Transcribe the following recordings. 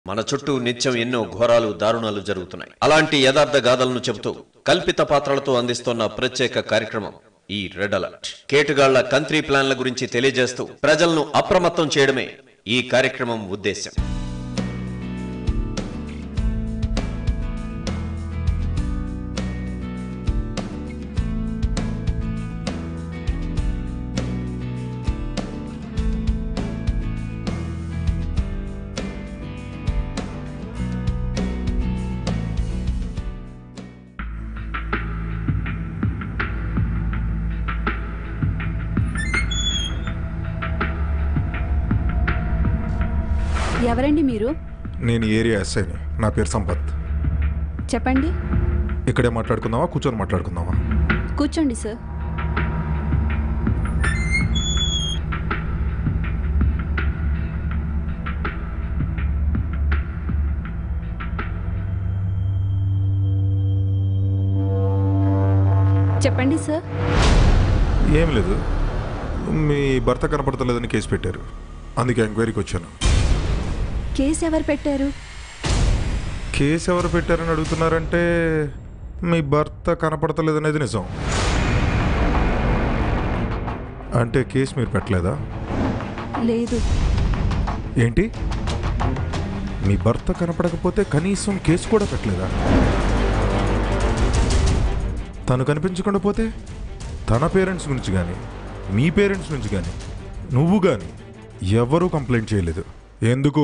మన చుట్టూ నిత్యం ఎన్నో ఘోరాలు దారుణాలు జరుగుతున్నాయి అలాంటి యథార్థ గాథలను చెబుతూ కల్పిత పాత్రలతో అందిస్తున్న ప్రత్యేక కార్యక్రమం ఈ రెడ్ అలర్ట్ కేటుగాళ్ల కంట్రీ ప్లాన్ల గురించి తెలియజేస్తూ ప్రజలను అప్రమత్తం చేయడమే ఈ కార్యక్రమం ఉద్దేశం ఎవరండి మీరు నేను ఈ ఏరియా ఎస్ఐని నా పేరు సంపత్ చెప్పండి ఇక్కడే మాట్లాడుకుందామా కూర్చొని మాట్లాడుకుందామా కూర్చోండి సార్ చెప్పండి సార్ ఏం లేదు మీ భర్త కనపడతలేదని కేసు పెట్టారు అందుకే ఎంక్వైరీకి వచ్చాను కేసు ఎవరు పెట్టారు కేసు ఎవరు పెట్టారని అడుగుతున్నారంటే మీ భర్త కనపడతలేదనేది నిజం అంటే కేసు మీరు పెట్టలేదా లేదు ఏంటి మీ భర్త కనపడకపోతే కనీసం కేసు కూడా పెట్టలేదా తను కనిపించకుండా పోతే తన పేరెంట్స్ గురించి కానీ మీ పేరెంట్స్ నుంచి కానీ నువ్వు కానీ ఎవరూ కంప్లైంట్ చేయలేదు ఎందుకు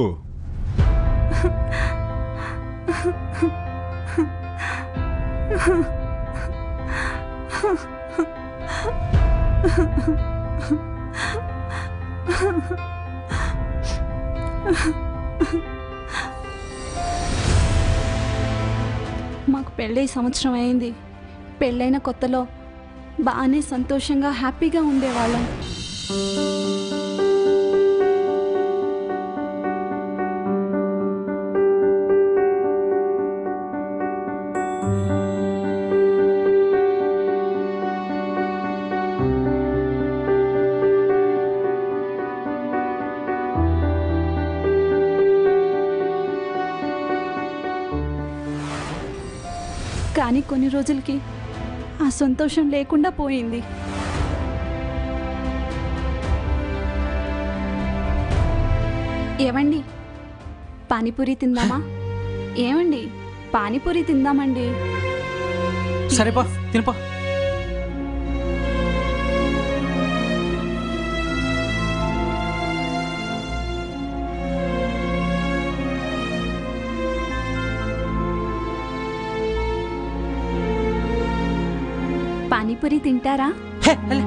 మాకు పెళ్ళై సంవత్సరం అయింది పెళ్ళైన కొత్తలో బాగానే సంతోషంగా హ్యాపీగా ఉండేవాళ్ళం కానీ కొన్ని రోజులకి ఆ సంతోషం లేకుండా పోయింది ఏమండి పానీపూరి తిందామా ఏమండి పానీపూరి తిందామండి సరేపా తినపా పానీపూరి తింటారా హే, వెళ్ళే.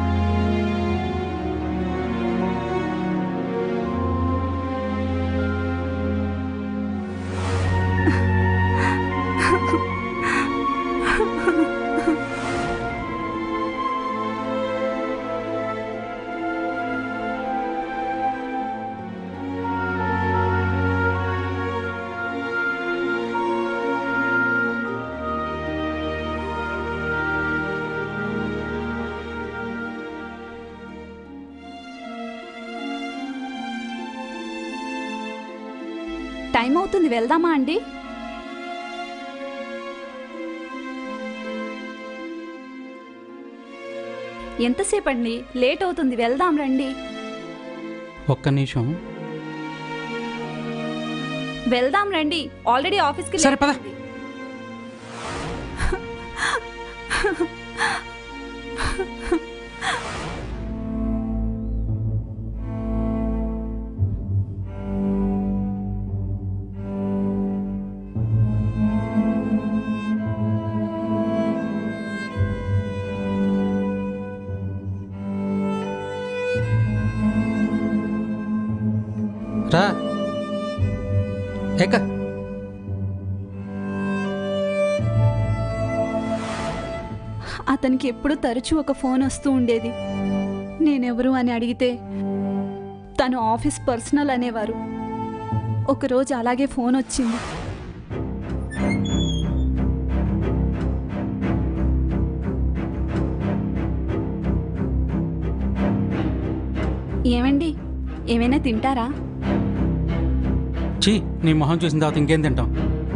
టైం అవుతుంది వెళ్దామా అండి ఎంతసేపు అండి లేట్ అవుతుంది వెళ్దాం రండి ఒక్క నిమిషం వెళ్దాం రండి ఆల్రెడీ ఆఫీస్కి సరే, పద. రా ఎక్క అతనికి ఎప్పుడు తరచూ ఒక ఫోన్ వస్తూ ఉండేది నేనెవరు అని అడిగితే తను ఆఫీస్ పర్సనల్ అనేవారు ఒకరోజు అలాగే ఫోన్ వచ్చింది ఏమండి ఏమైనా తింటారా చీ నీ మొహం చూసిన తర్వాత ఇంకేం తింటాం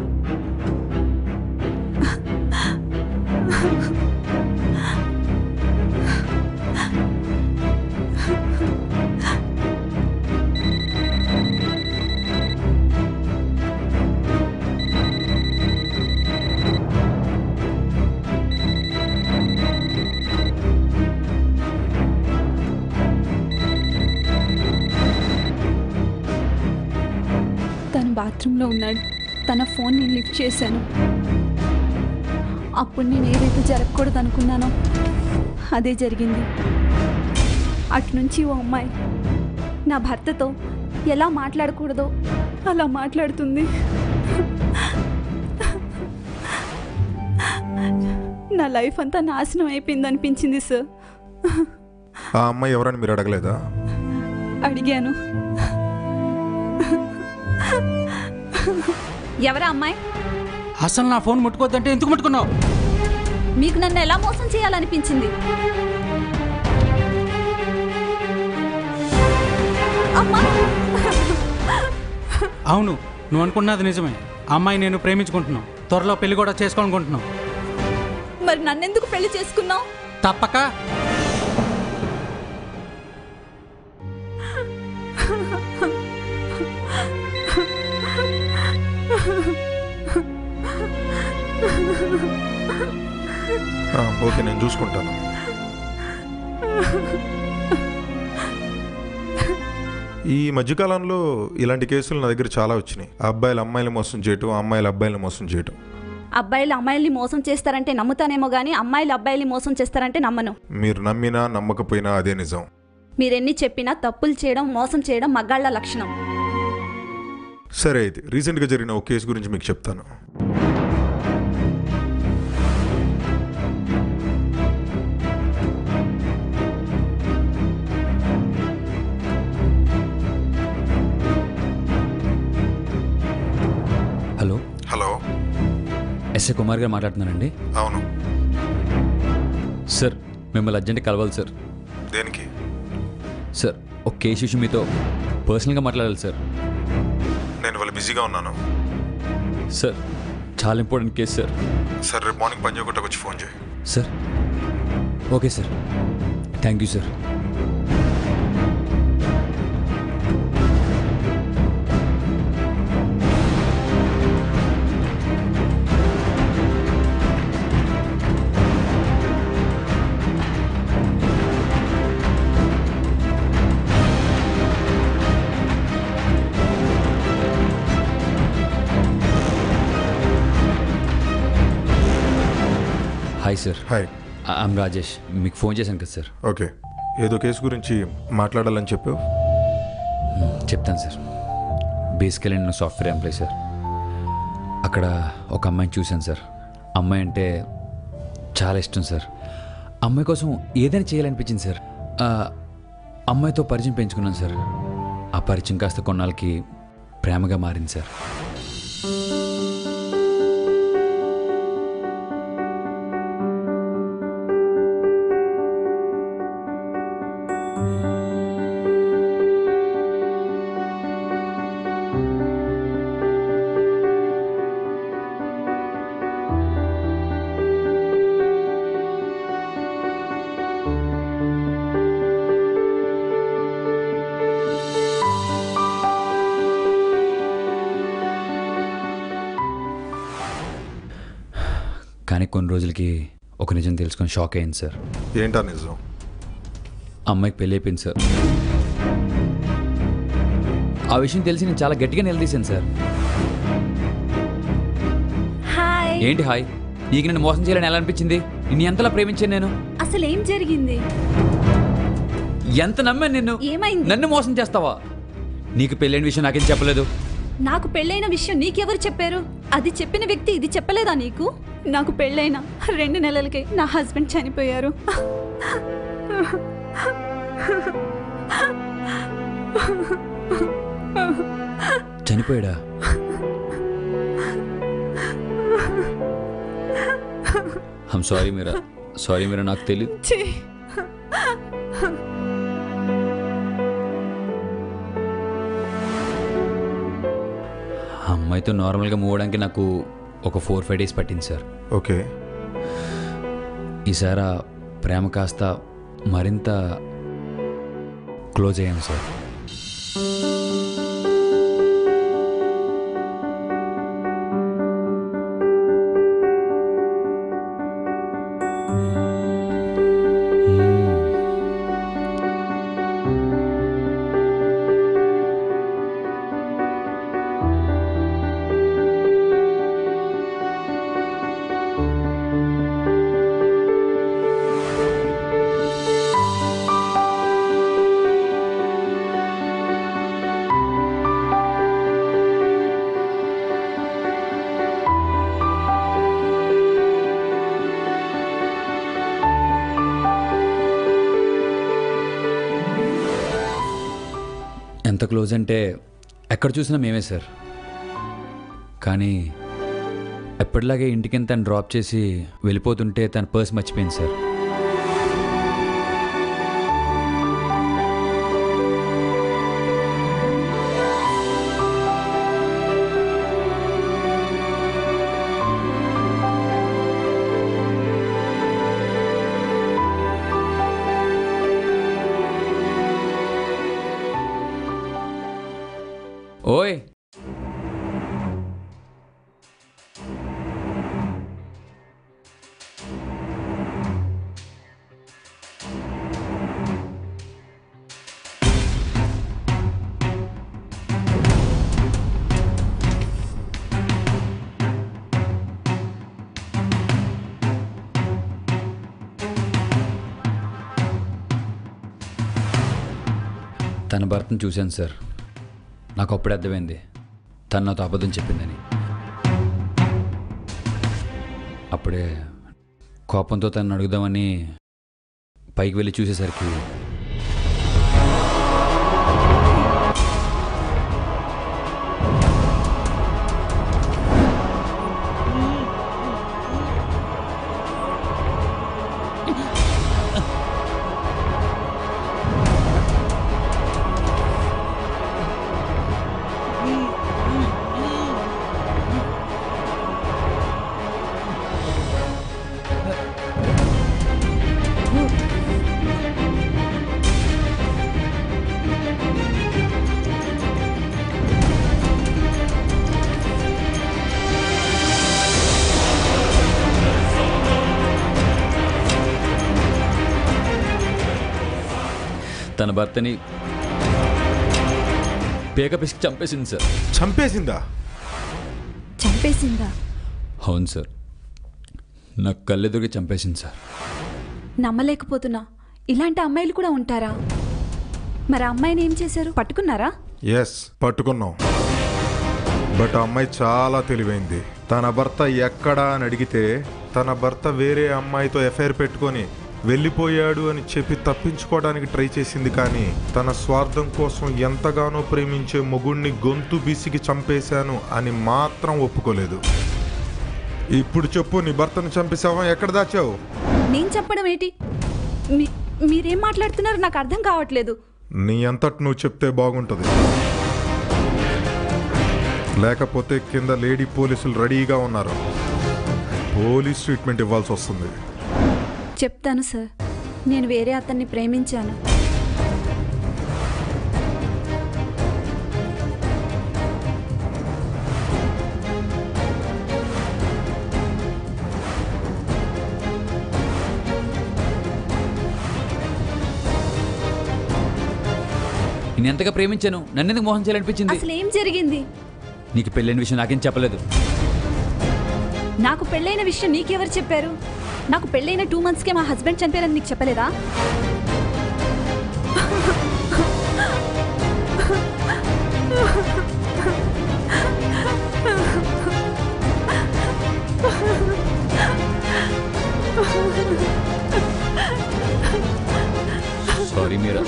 తను బాత్రూంలో ఉన్నాడు తన ఫోన్ నేను లిఫ్ట్ చేశాను అప్పుడు నేను ఏదైతే జరగకూడదు అనుకున్నానో అదే జరిగింది అట్నుంచి ఓ అమ్మాయి నా భర్తతో ఎలా మాట్లాడకూడదో అలా మాట్లాడుతుంది నా లైఫ్ అంతా నాశనం అయిపోయింది అనిపించింది సార్ ఆ అమ్మాయి ఎవరని మీరు అడగలేదా అడిగాను ఎవరా అమ్మాయి అసలు నా ఫోన్ ముట్టుకోవద్దంటే ఎందుకు ముట్టుకున్నావు మీకు నన్ను ఎలా మోసం చేయాలనిపించింది అమ్మా అవును నువ్వు అనుకున్నది నిజమే ఆ అమ్మాయి నేను ప్రేమించుకుంటున్నావు త్వరలో పెళ్లి కూడా చేసుకోవాలనుకుంటున్నావు మరి నన్నెందుకు పెళ్లి చేసుకున్నావు తప్పక ఆ, ఓకే నేను చూసుకుంటాను ఈ మధ్యకాలంలో ఇలాంటి కేసులు నా దగ్గర చాలా వచ్చినాయి ఆ అబ్బాయిలు అమ్మాయిలు మోసం చేయటం అమ్మాయిలు అబ్బాయిలు మోసం చేయటం అబ్బాయిలు అమ్మాయిల్ని మోసం చేస్తారంటే నమ్ముతానేమో కానీ అమ్మాయిలు అబ్బాయిల్ని మోసం చేస్తారంటే నమ్మను మీరు నమ్మినా నమ్మకపోయినా అదే నిజం మీరెన్ని చెప్పినా తప్పులు చేయడం మోసం చేయడం మగాళ్ళ లక్షణం సరే అయితే రీసెంట్గా జరిగిన ఒక కేసు గురించి మీకు చెప్తాను హలో హలో ఎస్ఏ కుమార్ గారు మాట్లాడుతున్నానండి అవును సార్ మిమ్మల్ని అర్జెంట్ కలవాలి సార్ దేనికి సార్ ఒక కేసు ఇష్యూ మీతో పర్సనల్గా మాట్లాడాలి సార్ నేను ఇవాళ బిజీగా ఉన్నాను సార్ చాలా ఇంపార్టెంట్ కేసు సార్ సార్ రేపు మార్నింగ్ పంజాగుట్టకు వచ్చి ఫోన్ చేయి sir okay sir thank you sir hi sir hi I'm Rajesh మీకు ఫోన్ చేశాను కదా సార్ ఓకే ఏదో కేసు గురించి మాట్లాడాలని చెప్పావు చెప్తాను సార్ బేసికలీ నేను సాఫ్ట్వేర్ ఎంప్లాయ్ సార్ అక్కడ ఒక అమ్మాయిని చూశాను సార్ అమ్మాయి అంటే చాలా ఇష్టం సార్ అమ్మాయి కోసం ఏదైనా చేయాలనిపించింది సార్ ఆ, అమ్మాయితో పరిచయం పెంచుకున్నాను సార్ ఆ పరిచయం కాస్త కొన్నాళ్ళకి ప్రేమగా మారింది సార్ కానీ కొన్ని రోజులకి ఒక నిజం తెలుసుకొని షాక్ అయింది సార్ ఏంటా నిజం అమ్మాయికి పెళ్ళి అయిపోయింది సార్ ఆ విషయం తెలిసి నేను చాలా గట్టిగా నిలదీశాను సార్ హాయ్ ఏంటి హాయ్ నీకు నన్ను మోసం చేయాలని ఎలా అనిపించింది నిన్ను ఎంతలా ప్రేమించాను నేను అసలు ఏం జరిగింది ఎంత నమ్మాను నిన్ను ఏమైంది? నన్ను మోసం చేస్తావా నీకు పెళ్ళైన విషయం నాకేం చెప్పలేదు నాకు పెళ్ళైన విషయం నీకెవరు చెప్పారు అది చెప్పిన వ్యక్తి ఇది చెప్పలేదా నీకు నాకు పెళ్ళైన రెండు నెలలకే నా హస్బెండ్ చనిపోయారు చనిపోయాడా హమ్ సారీ మీరా సారీ మీరా నాకు తెలియదు ఛీ! అమ్మాయితో నార్మల్గా మూవ్ అవడానికి నాకు ఒక ఫోర్ ఫైవ్ డేస్ పట్టింది సార్ ఓకే ఈసారి ఆ ప్రేమ కాస్త మరింత క్లోజ్ అయ్యాను సార్ ఎంత క్లోజ్ అంటే ఎక్కడ చూసినా మేమే సార్ కానీ ఎప్పటిలాగే ఇంటికి తను డ్రాప్ చేసి వెళ్ళిపోతుంటే తన పర్స్ మర్చిపోయింది సార్ ఓయ్ తన భర్తను చూశాను సార్ నాకు అప్పుడే అర్థమైంది తను నాతో అబద్ధం చెప్పిందని అప్పుడే కోపంతో తను అడుగుదామని పైకి వెళ్ళి చూసేసరికి తన భర్తని పేక పిసికి చంపేసింది సార్ చంపేసిందా చంపేసిందా అవును సార్ నాకు కళ్ళెదురుగా చంపేసింది సార్ నమ్మలేకపోతున్నా ఇలాంటి అమ్మాయిలు కూడా ఉంటారా మరి ఆ అమ్మాయిని ఏం చేశారు పట్టుకున్నారా ఎస్ పట్టుకున్నాం బట్ ఆ అమ్మాయి చాలా తెలివైంది తన భర్త ఎక్కడా అని అడిగితే తన భర్త వేరే అమ్మాయితో ఎఫ్ఐఆర్ పెట్టుకొని వెళ్ళిపోయాడు అని చెప్పి తప్పించుకోవడానికి ట్రై చేసింది కానీ తన స్వార్థం కోసం ఎంతగానో ప్రేమించే మొగుణ్ణి గొంతు బిసికి చంపేశాను అని మాత్రం ఒప్పుకోలేదు ఇప్పుడు చెప్పు నీ భర్తను చంపేశావా ఎక్కడ దాచావు నేను చెప్పడం ఏంటి మీ- మీరేం మాట్లాడుతున్నారో నాకు అర్థం కావట్లేదు నీ అంతటి నువ్వు చెప్తే బాగుంటుంది లేకపోతే కింద లేడీ పోలీసులు రెడీగా ఉన్నారు పోలీస్ ట్రీట్మెంట్ ఇవ్వాల్సి వస్తుంది చెప్తాను సార్ నేను వేరే అతన్ని ప్రేమించాను నేను ఎంతగా ప్రేమించాను నన్ను ఎందుకు మోహన్ చేయాలనిపించింది అసలు ఏం జరిగింది నీకు పెళ్ళైన విషయం నాకేం చెప్పలేదు నాకు పెళ్ళైన విషయం నీకెవరు చెప్పారు నాకు పెళ్ళైన టూ మంత్స్కే మా హస్బెండ్ చనిపోయారని నీకు చెప్పలేదా సారీ మీరా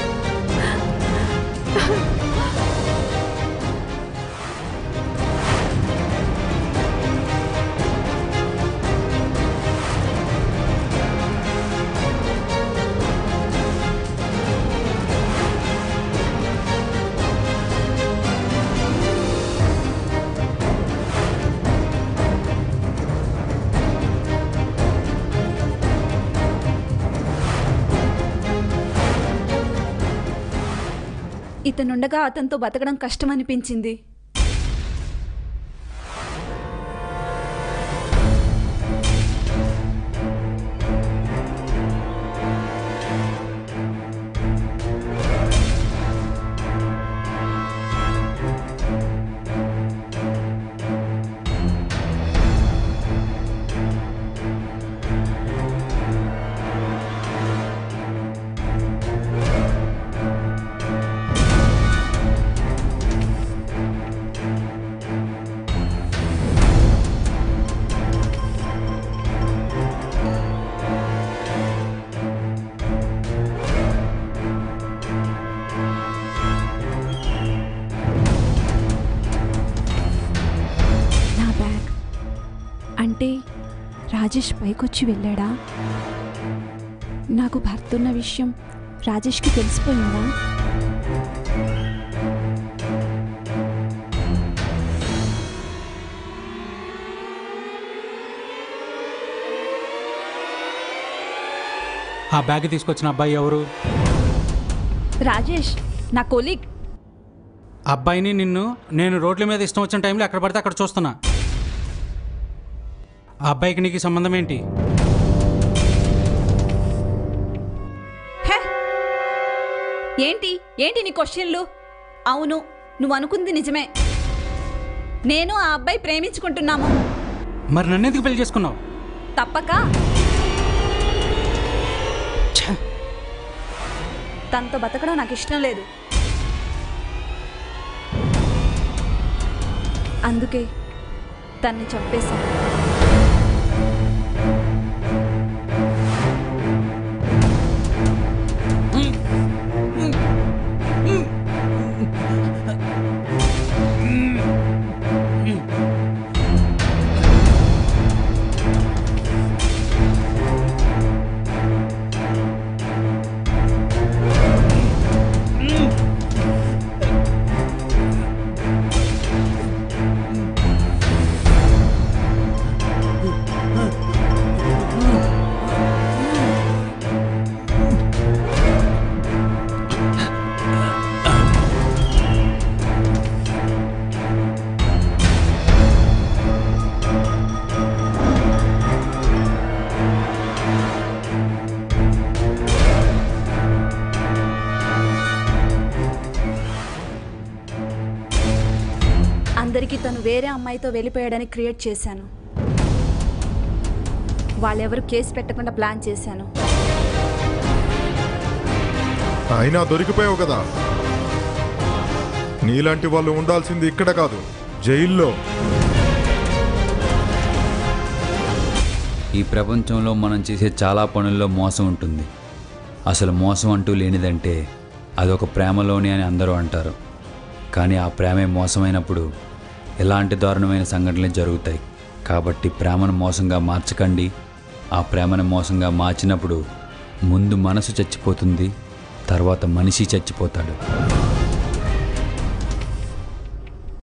అతనుండగా అతనితో బతకడం కష్టమనిపించింది నా బ్యాగ్ అంటే రాజేష్ పైకొచ్చి వెళ్ళాడా నాకు భర్త ఉన్న విషయం రాజేష్కి తెలిసిపోయిందా ఆ బ్యాగ్ తీసుకొచ్చిన అబ్బాయి ఎవరు రాజేష్ నా కొలీగ్ ఆ అబ్బాయిని నిన్ను నేను రోడ్ల మీద ఇష్టం వచ్చిన టైంలో ఎక్కడ పడితే అక్కడ చూస్తున్నా ఆ అబ్బాయికి నీకు సంబంధం ఏంటి హే ఏంటి ఏంటి నీ క్వశ్చన్లు అవును నువ్వు అనుకుంది నిజమే నేను ఆ అబ్బాయి ప్రేమించుకుంటున్నాము మరి నన్ను ఎందుకు పెళ్లి చేసుకున్నావు తప్పక తనతో బతకడం నాకు ఇష్టం లేదు అందుకే తన్ని చంపేశాను అందరికీ తను వేరే అమ్మాయితో వెళ్ళిపోయాడని క్రియేట్ చేశాను వాళ్ళెవరు కేసు పెట్టకుండా ప్లాన్ చేశాను అయినా దొరికిపోయావు కదా నీలాంటి వాళ్ళు ఉండాల్సింది ఇక్కడ కాదు జైల్లో ఈ ప్రపంచంలో మనం చేసే చాలా పనుల్లో మోసం ఉంటుంది అసలు మోసం అంటూ లేనిదంటే అదొక ప్రేమలోని అని అందరూ అంటారు కానీ ఆ ప్రేమే మోసమైనప్పుడు ఎలాంటి దారుణమైన సంఘటనలు జరుగుతాయి కాబట్టి ప్రేమను మోసంగా మార్చకండి ఆ ప్రేమను మోసంగా మార్చినప్పుడు ముందు మనసు చచ్చిపోతుంది తర్వాత మనిషి చచ్చిపోతాడు